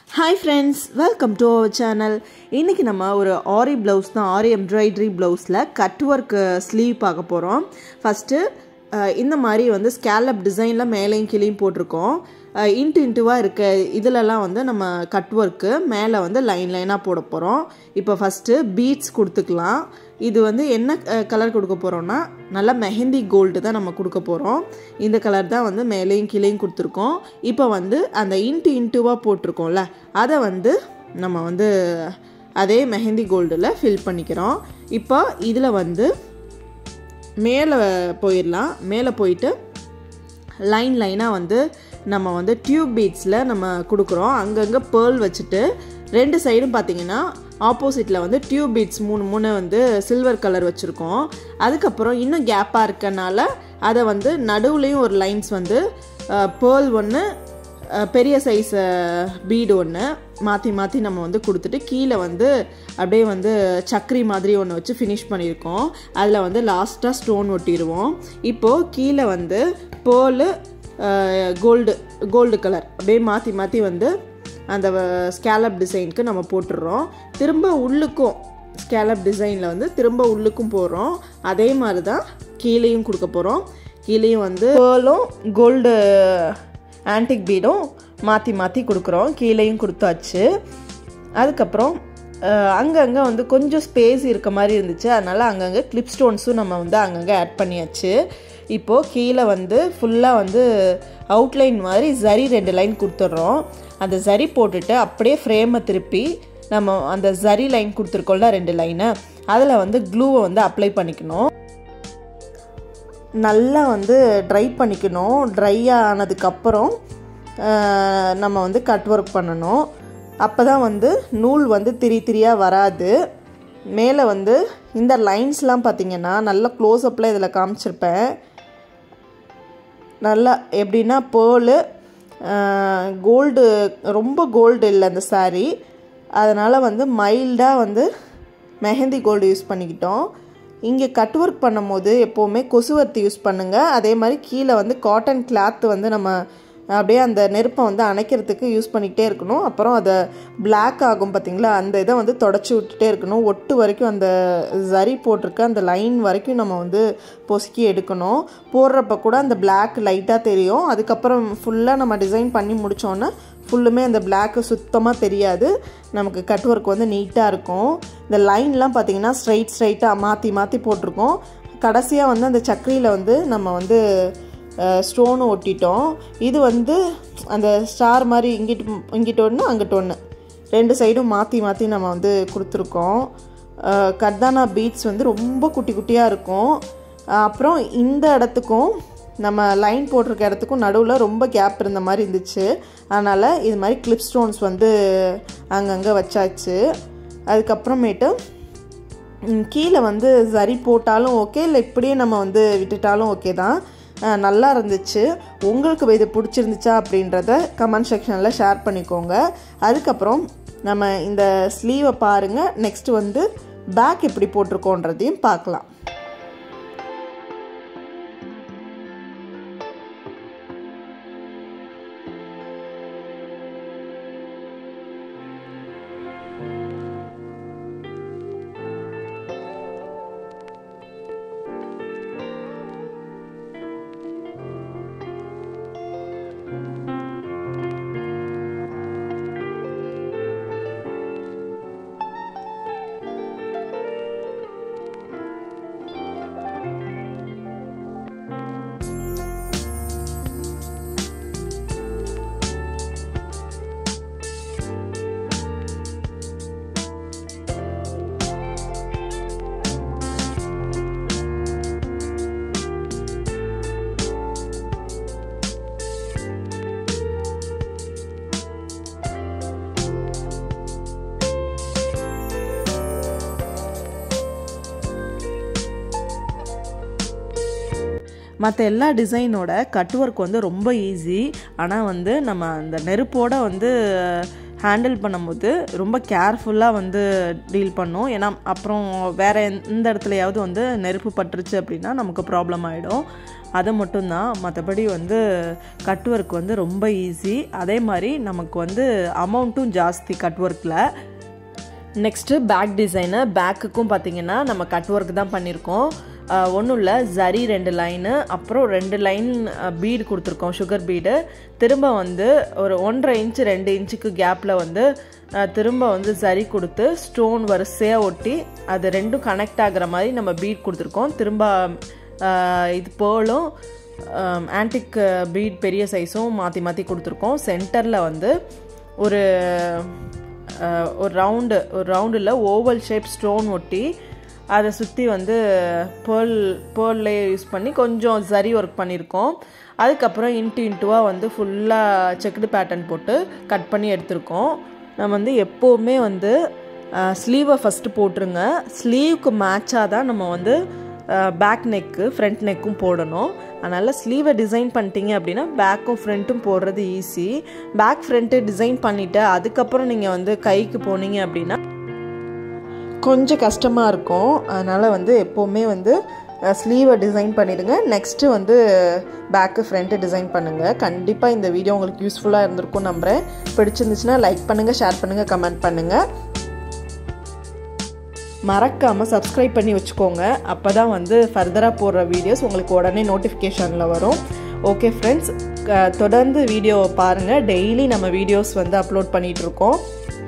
hi friends welcome to our channel இன்றைக்கி நம்ம ஒரு ஆரி ப்ளவுஸ் தான் ஆரி எம்ப்ராய்டரி ப்ளவுஸில் கட் ஒர்க் ஸ்லீவ் பார்க்க போகிறோம் ஃபஸ்ட்டு இந்த மாதிரி வந்து ஸ்கேலப் டிசைனில் மேலேயும் கீழேயும் போட்டிருக்கோம் இன்ட்டு இன்ட்டுவாக இருக்க இதிலலாம் வந்து நம்ம கட் ஒர்க்கு மேலே வந்து லைன் லைனாக போட போகிறோம் இப்போ ஃபஸ்ட்டு பீட்ஸ் கொடுத்துக்கலாம் இது வந்து என்ன கலர் கொடுக்க போகிறோம்னா நல்லா மெஹந்தி கோல்டு தான் நம்ம கொடுக்க போகிறோம் இந்த கலர் தான் வந்து மேலேயும் கீழேயும் கொடுத்துருக்கோம் இப்போ வந்து அந்த இன்ட்டு இன்ட்டுவாக போட்டிருக்கோம்ல அதை வந்து நம்ம வந்து அதே மெஹந்தி கோல்டில் ஃபில் பண்ணிக்கிறோம் இப்போ இதில் வந்து மேலே போயிடலாம் மேலே போயிட்டு லைன் லைனாக வந்து நம்ம வந்து டியூப் பீட்ஸில் நம்ம கொடுக்குறோம் அங்கங்கே பேர்ல் வச்சுட்டு ரெண்டு சைடும் பார்த்தீங்கன்னா ஆப்போசிட்டில் வந்து டியூப் பீட்ஸ் மூணு மூணு வந்து சில்வர் கலர் வச்சுருக்கோம் அதுக்கப்புறம் இன்னும் கேப்பாக இருக்கனால அதை வந்து நடுவுலேயும் ஒரு லைன்ஸ் வந்து பேர்ல் ஒன்று பெரிய சைஸ் பீடு ஒன்று மாற்றி மாற்றி நம்ம வந்து கொடுத்துட்டு கீழே வந்து அப்படியே வந்து சக்கரி மாதிரி ஒன்று வச்சு ஃபினிஷ் பண்ணியிருக்கோம் அதில் வந்து லாஸ்ட்டாக ஸ்டோன் ஒட்டிடுவோம் இப்போது கீழே வந்து பேர்லு கோல்டு கோல்டு கலர் அப்படியே மாற்றி மாற்றி வந்து அந்த ஸ்கேலப் டிசைனுக்கு நம்ம போட்டுடுறோம் திரும்ப உள்ளுக்கும் ஸ்கேலப் டிசைனில் வந்து திரும்ப உள்ளுக்கும் போடுறோம் அதே மாதிரி தான் கீழேயும் கொடுக்க போகிறோம் கீழேயும் வந்து பேர்லும் கோல்டு ஆன்டிக் பீடும் மாற்றி மாற்றி கொடுக்குறோம் கீழேயும் கொடுத்தாச்சு அதுக்கப்புறம் அங்கங்கே வந்து கொஞ்சம் ஸ்பேஸ் இருக்க மாதிரி இருந்துச்சு அதனால் அங்கங்கே கிளிப் ஸ்டோன்ஸும் நம்ம வந்து அங்கங்கே ஆட் பண்ணியாச்சு இப்போது கீழே வந்து ஃபுல்லாக வந்து அவுட்லைன் மாதிரி ஜரி ரெண்டு லைன் கொடுத்துட்றோம் அந்த ஜரி போட்டுட்டு அப்படியே ஃப்ரேமை திருப்பி நம்ம அந்த ஜரி லைன் கொடுத்துருக்கோம்ல ரெண்டு லைனை அதில் வந்து க்ளூவை வந்து அப்ளை பண்ணிக்கணும் நல்லா வந்து ட்ரை பண்ணிக்கணும் ட்ரை ஆனதுக்கப்புறம் நம்ம வந்து கட் ஒர்க் பண்ணணும் அப்போ தான் வந்து நூல் வந்து திரி திரியாக வராது மேலே வந்து இந்த லைன்ஸ்லாம் பார்த்திங்கன்னா நல்லா க்ளோஸ்அப்பில் இதில் காமிச்சிருப்பேன் நல்லா எப்படின்னா பேர்லு கோல்டு ரொம்ப கோல்டு இல்லை அந்த சாரீ அதனால் வந்து மைல்டாக வந்து மெஹந்தி கோல்டு யூஸ் பண்ணிக்கிட்டோம் இங்கே கட் ஒர்க் பண்ணும்போது எப்போவுமே கொசுவர்த்தி யூஸ் பண்ணுங்கள் அதே மாதிரி கீழே வந்து காட்டன் கிளாத் வந்து நம்ம அப்படியே அந்த நெருப்பை வந்து அணைக்கிறதுக்கு யூஸ் பண்ணிக்கிட்டே இருக்கணும் அப்புறம் அதை பிளாக் ஆகும் பார்த்திங்களா அந்த இதை வந்து தொடச்சி விட்டுட்டே இருக்கணும் ஒட்டு வரைக்கும் அந்த ஜரி போட்டிருக்க அந்த லைன் வரைக்கும் நம்ம வந்து பொசுக்கி எடுக்கணும் போடுறப்ப கூட அந்த பிளாக் லைட்டாக தெரியும் அதுக்கப்புறம் ஃபுல்லாக நம்ம டிசைன் பண்ணி முடித்தோன்னே ஃபுல்லுமே அந்த பிளாக்கு சுத்தமாக தெரியாது நமக்கு கட் ஒர்க் வந்து நீட்டாக இருக்கும் இந்த லைன்லாம் பார்த்திங்கன்னா ஸ்ட்ரைட் ஸ்ட்ரைட்டாக மாற்றி மாற்றி போட்டிருக்கோம் கடைசியாக வந்து அந்த சக்கரியில் வந்து நம்ம வந்து ஸ்டோனு ஒட்டிட்டோம் இது வந்து அந்த ஸ்டார் மாதிரி இங்கிட்டு இங்கிட்ட ஒன்று அங்கிட்ட ஒன்று ரெண்டு சைடும் மாற்றி மாற்றி நம்ம வந்து கொடுத்துருக்கோம் கர்தானா பீட்ஸ் வந்து ரொம்ப குட்டி குட்டியாக இருக்கும் அப்புறம் இந்த இடத்துக்கும் நம்ம லைன் போட்டிருக்க இடத்துக்கும் நடுவில் ரொம்ப கேப் இருந்த மாதிரி இருந்துச்சு அதனால் இது மாதிரி கிளிப் ஸ்டோன்ஸ் வந்து அங்கங்கே வச்சாச்சு அதுக்கப்புறமேட்டு கீழே வந்து சரி போட்டாலும் ஓகே இல்லை இப்படியே நம்ம வந்து விட்டுட்டாலும் ஓகே தான் நல்லா இருந்துச்சு உங்களுக்கு இது பிடிச்சிருந்துச்சா அப்படின்றத கமெண்ட் செக்ஷனில் ஷேர் பண்ணிக்கோங்க அதுக்கப்புறம் நம்ம இந்த ஸ்லீவை பாருங்கள் நெக்ஸ்ட் வந்து பேக் எப்படி போட்டிருக்கோன்றதையும் பார்க்கலாம் மற்ற எல்லா டிசைனோட கட் ஒர்க் வந்து ரொம்ப ஈஸி ஆனால் வந்து நம்ம அந்த நெருப்போட வந்து ஹேண்டில் பண்ணும்போது ரொம்ப கேர்ஃபுல்லாக வந்து டீல் பண்ணும் ஏன்னா அப்புறம் வேறு எந்த இடத்துலையாவது வந்து நெருப்பு பட்டுருச்சு அப்படின்னா நமக்கு ப்ராப்ளம் ஆகிடும் அது மட்டும்தான் மற்றபடி வந்து கட் ஒர்க் வந்து ரொம்ப ஈஸி அதே மாதிரி நமக்கு வந்து அமௌண்ட்டும் ஜாஸ்தி கட் ஒர்க்கில் நெக்ஸ்ட்டு பேக் டிசைனு பேக்குக்கும் பார்த்தீங்கன்னா நம்ம கட் ஒர்க் தான் பண்ணியிருக்கோம் ஒன்றும் இல்லை ஜரி ரெண்டு லைனு அப்புறம் ரெண்டு லைன் பீடு கொடுத்துருக்கோம் சுகர் பீடு திரும்ப வந்து ஒரு ஒன்றரை இன்ச்சு ரெண்டு இன்ச்சுக்கு கேப்பில் வந்து திரும்ப வந்து ஜரி கொடுத்து ஸ்டோன் வரிசையாக ஒட்டி அது ரெண்டும் கனெக்ட் ஆகிற மாதிரி நம்ம பீட் கொடுத்துருக்கோம் திரும்ப இது போலும் ஆன்டிக் பீட் பெரிய சைஸும் மாற்றி மாற்றி கொடுத்துருக்கோம் சென்டரில் வந்து ஒரு ஒரு ரவுண்டு ஒரு ரவுண்டில் ஓவல் ஷேப் ஸ்டோன் ஒட்டி அதை சுற்றி வந்து பேர்ல் பேர்லே யூஸ் பண்ணி கொஞ்சம் சரி ஒர்க் பண்ணியிருக்கோம் அதுக்கப்புறம் இன்ட்டு இன்ட்டுவாக வந்து ஃபுல்லாக செக்குடு பேட்டர்ன் போட்டு கட் பண்ணி எடுத்திருக்கோம் நம்ம வந்து எப்போவுமே வந்து ஸ்லீவை ஃபஸ்ட்டு போட்டுருங்க ஸ்லீவுக்கு மேட்சாக தான் நம்ம வந்து பேக் நெக்கு ஃப்ரண்ட் நெக்கும் போடணும் அதனால் ஸ்லீவை டிசைன் பண்ணிட்டீங்க அப்படின்னா பேக்கும் ஃப்ரண்ட்டும் போடுறது ஈஸி பேக் ஃப்ரண்ட்டு டிசைன் பண்ணிவிட்டு அதுக்கப்புறம் நீங்கள் வந்து கைக்கு போனீங்க அப்படின்னா கொஞ்சம் கஷ்டமாக இருக்கும் அதனால் வந்து எப்போவுமே வந்து ஸ்லீவை டிசைன் பண்ணிடுங்க நெக்ஸ்ட்டு வந்து பேக்கு ஃப்ரண்ட்டு டிசைன் பண்ணுங்கள் கண்டிப்பாக இந்த வீடியோ உங்களுக்கு யூஸ்ஃபுல்லாக இருந்திருக்கும் நம்புகிறேன் பிடிச்சிருந்துச்சுன்னா லைக் பண்ணுங்கள் ஷேர் பண்ணுங்கள் கமெண்ட் பண்ணுங்கள் மறக்காமல் சப்ஸ்கிரைப் பண்ணி வச்சுக்கோங்க அப்போ தான் வந்து ஃபர்தராக போடுற வீடியோஸ் உங்களுக்கு உடனே நோட்டிஃபிகேஷனில் வரும் ஓகே ஃப்ரெண்ட்ஸ் தொடர்ந்து வீடியோவை பாருங்கள் டெய்லி நம்ம வீடியோஸ் வந்து அப்லோட் பண்ணிகிட்ருக்கோம்